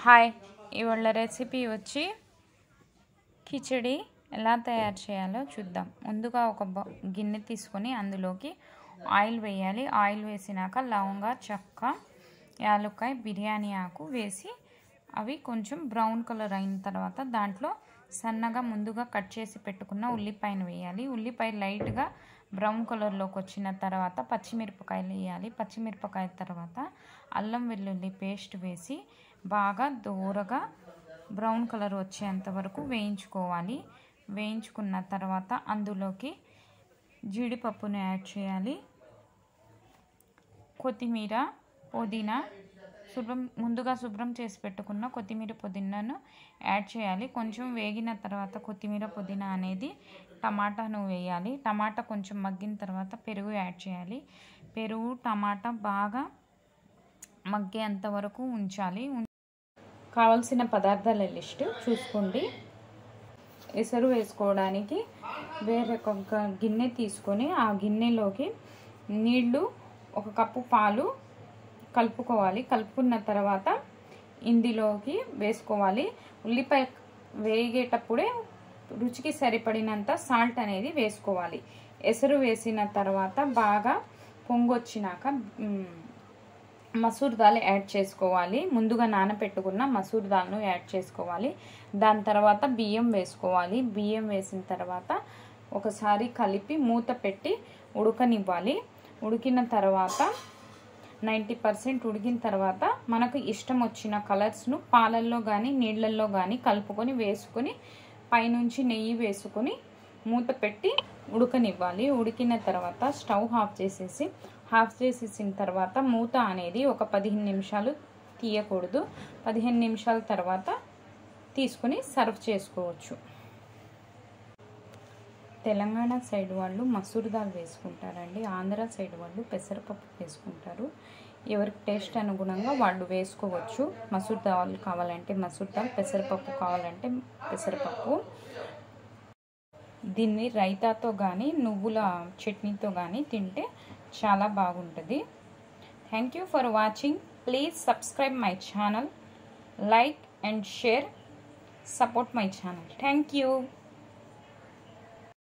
hi ఇవాళ recipe వచ్చి కిచడి ఎలా తయారు చేయాలో చూద్దాం ముందుగా ఒక బ- గిన్నె తీసుకొని అందులోకి ఆయిల్ వేయాలి ఆయిల్ వేసినాక లవంగ చెక్క యాలక్కాయ బిర్యానీ ఆకు వేసి అవి కొంచెం బ్రౌన్ కలర్ అయిన తర్వాత దాంట్లో సన్నగా ముందుగా కట్ చేసి పెట్టుకున్న ఉల్లిపాయను వేయాలి ఉల్లిపాయ లైట్గా బ్రౌన్ కలర్లోకి వచ్చిన తర్వాత పచ్చిమిరపకాయలు వేయాలి పచ్చిమిరపకాయ తర్వాత అల్లం వెల్లుల్లి పేస్ట్ వేసి బాగా దూరగా బ్రౌన్ కలర్ వచ్చేంత వరకు వేయించుకోవాలి వేయించుకున్న తర్వాత అందులోకి జీడిపప్పును యాడ్ చేయాలి కొత్తిమీర పుదీనా శుభ్రం ముందుగా శుభ్రం చేసి పెట్టుకున్న కొత్తిమీర పుదీనాను యాడ్ చేయాలి కొంచెం వేగిన తర్వాత కొత్తిమీర పుదీనా అనేది టమాటాను వేయాలి టమాటా కొంచెం మగ్గిన తర్వాత పెరుగు యాడ్ చేయాలి పెరుగు టమాటా బాగా మగ్గేంత వరకు ఉంచాలి ఉం- కావలసిన పదార్థాల లిస్ట్ చూసుకోండి ఎసరు వేసుకోవడానికి వేరే ఒక గిన్నె తీసుకొని ఆ గిన్నెలోకి నీళ్లు ఒక కప్పు పాలు కలుపుకోవాలి కలుపుకున్న తర్వాత ఇందులోకి వేసుకోవాలి ఉల్లిపాయ వేగేటప్పుడే రుచికి సరిపడినంత సాల్ట్ అనేది వేసుకోవాలి ఎసరు వేసిన తర్వాత బాగా పొంగొచ్చినాక మ్, మసూర్ దాల్ యాడ్ చేసుకోవాలి ముందుగా నానబెట్టుకున్న మసూర్ దాల్ను యాడ్ చేసుకోవాలి దాని తర్వాత బియ్యం వేసుకోవాలి బియ్యం వేసిన తర్వాత ఒకసారి కలిపి మూత పెట్టి ఉడకనివ్వాలి ఉడికిన తర్వాత నైంటీ పర్సెంట్ ఉడికిన తర్వాత మనకు ఇష్టం వచ్చిన కలర్స్ను పాలల్లో కానీ నీళ్ళల్లో కానీ కలుపుకొని వేసుకొని పైనుంచి నెయ్యి వేసుకొని మూత పెట్టి ఉడకనివ్వాలి ఉడికిన తర్వాత స్టవ్ ఆఫ్ చేసేసి ఆఫ్ చేసేసిన తర్వాత మూత అనేది ఒక పదిహేను నిమిషాలు తీయకూడదు పదిహేను నిమిషాల తర్వాత తీసుకుని సర్వ్ చేసుకోవచ్చు తెలంగాణ సైడ్ వాళ్ళు మసూర్ దాల్ వేసుకుంటారండి ఆంధ్ర సైడ్ వాళ్ళు పెసరపప్పు వేసుకుంటారు ఎవరికి టేస్ట్ అనుగుణంగా వాళ్ళు వేసుకోవచ్చు మసూర్ దాల్ కావాలంటే మసూర్ దాల్ పెసరపప్పు కావాలంటే పెసరపప్పు దీన్ని రైతాతో కానీ నువ్వుల చట్నీతో కానీ తింటే చాలా బాగుంటుంది thank you for watching please subscribe my channel like and share support my channel thank you